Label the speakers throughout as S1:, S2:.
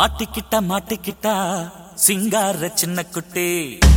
S1: மாட்டிக்கிட்டா மாட்டிக்கிட்டா சிங்கார சின்ன குட்டி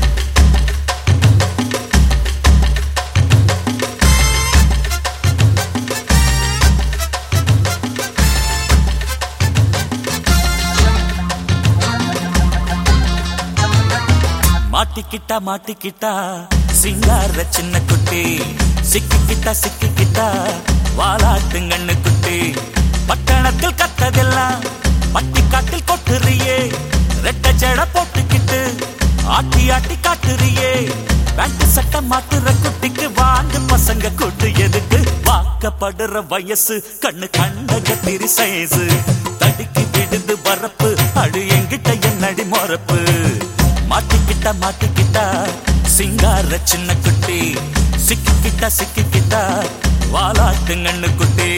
S1: மாட்டிக்கிட்டா மாட்டிக்கிட்டா சிங்கார சின்ன குட்டி சிக்கிக்கிட்டா சிக்கிக்கிட்டா வாலாட்டுங்கண்ணு குட்டி பட்டணத்தில் கத்ததெல்லாம் பட்டிக்காட்டில் கொட்டுறியே ரெட்ட ஜட போட்டுக்கிட்டு ஆட்டி ஆட்டி காட்டுறியே பேண்ட் சட்டை மாத்துற குட்டிக்கு வாங்க பசங்க கூட்டு எதுக்கு வாக்கப்படுற வயசு கண்ணு கண்ட கத்திரி சைஸு தடுக்கி விடுது வரப்பு அடு எங்கிட்ட என்னடி மொறப்பு மாட்டிக்கிட்டா மாட்டிக்கிட்டா சிங்கார சின்ன குட்டி சிக்கிக்கிட்டா சிக்கிக்கிட்டா வாலாட்டுங்கண்ணு குட்டி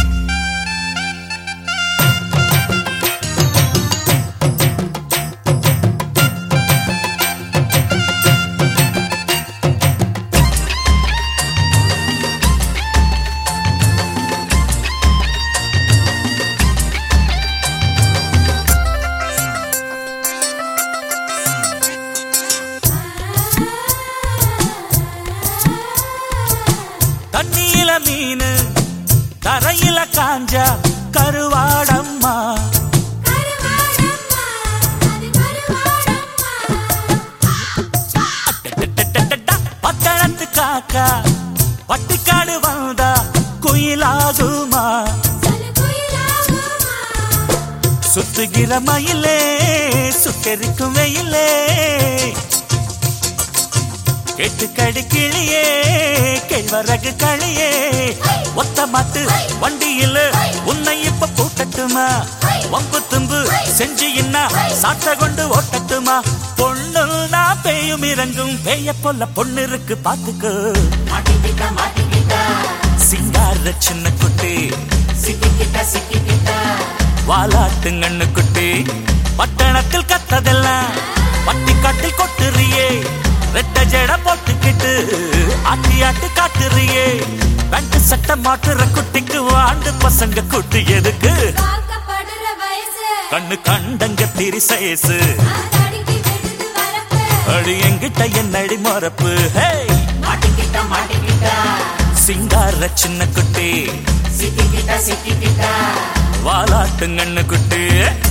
S1: தண்ணியில மீனு கரையில காஞ்சா கருவாடம்மா டடடடடடா, பட்டணத்து காக்கா பட்டிக்காடு வந்தா குயிலாகுமா சுத்துகிற மயிலே சுட்டெரிக்கும் வெயிலே கேட்டுக்கடி கிளியே கேழ்வரகு களியே ஒத்த மாட்டு வண்டியில உன்னை இப்ப பூட்டட்டுமா வம்பு தும்பு செஞ்சு என்ன சாட்ட கொண்டு ஓட்டட்டுமா பொண்ணு நான் பேயும் இறங்கும் பேய போல பொண்ணு இருக்கு பாத்துக்கோ சிங்கார சின்ன குட்டி வாலாட்டுங்கண்ணு குட்டி பட்டணத்தில் கத்ததெல்லாம் பட்டிக்காட்டில் கொட்டுறியே ரெட்ட ஜட போட்டுக்கிட்டு ஆட்டி ஆட்டு காட்டுறியே பேண்ட் சட்டை மாட்டுற குட்டிக்கு வாண்டு பசங்க குட்டி எதுக்கு கண்ணு கண்டங்க திரி சைஸு அடி எங்கிட்ட என்னடி மறப்பு ஹே
S2: மாட்டிக்கிட்டா மாட்டிக்கிட்டா
S1: சிங்கார சின்ன குட்டி
S2: சிக்கிக்கிட்டா சிக்கிக்கிட்டா
S1: வாலாட்டுங்கண்ணு குட்டி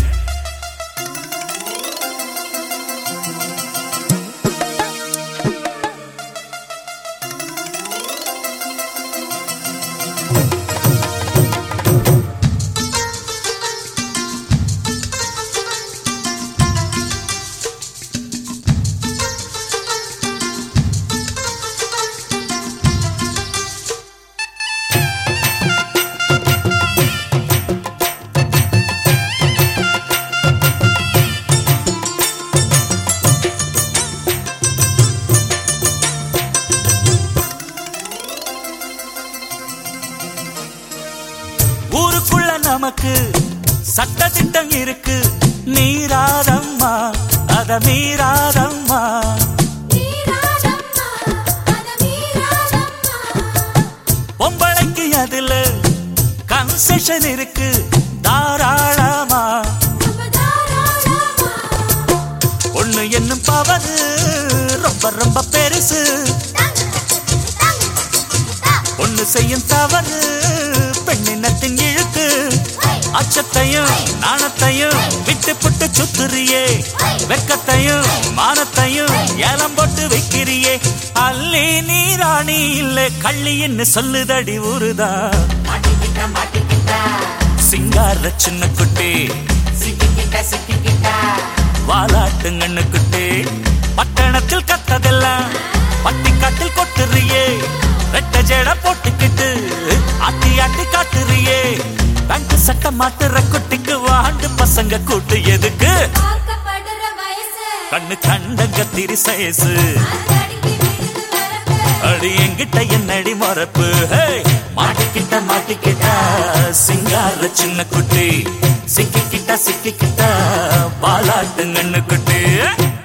S1: ஊருக்குள்ள நமக்கு சட்ட திட்டம் இருக்கு மீறாதம்மா அத மீறாதம்மா
S2: மீறாதம்மா அத மீறாதம்மா
S1: பொம்பளைக்கு அதுல கன்செஷன் இருக்கு தாராளமா
S2: நம்ம தாராளமா
S1: ஒண்ணு என்னும் பவரு ரொம்ப ரொம்ப பெருசு ஒண்ணு செய்யும் தவறு பெண்ணினத்தின் இழுக்கு அச்சத்தையும் நாணத்தையும் விட்டு புட்டு சுத்துறியே வெக்கத்தையும் மானத்தையும் ஏலம் போட்டு வைக்கிறியே அல்லி நீ ராணி இல்ல கள்ளின்னு சொல்லுதடி ஊருதா
S2: மாட்டிக்கிட்டா மாட்டிக்கிட்டா
S1: சிங்கார சின்ன குட்டி
S2: சிக்கிக்கிட்டா சிக்கிக்கிட்டா
S1: வாலாட்டுங்கண்ணு குட்டி பட்டணத்தில் கத்ததெல்லாம் பட்டிக்காட்டில் கொட்டுறியே ரெட்ட ஜட போட்டுக்கிட்டு ஆட்டி ஆட்டி காட்டுறியே பேண்ட் சட்டை மாட்டுற குட்டிக்கு வாண்டு பசங்க கூட்டு எதுக்கு
S2: பார்க்கப்படுற வயசு
S1: கண்ணு கண்டங்க திரி சைஸு
S2: அடிக்கடி விழுது வரப்பு
S1: அடி எங்கிட்ட என்னடி மறப்பு ஹே மாட்டிக்கிட்ட மாட்டிக்கிட்ட சிங்கார சின்ன குட்டி சிக்கிக்கிட்ட சிக்கிக்கிட்ட பாலாட்டுங்கண்ணு குட்டி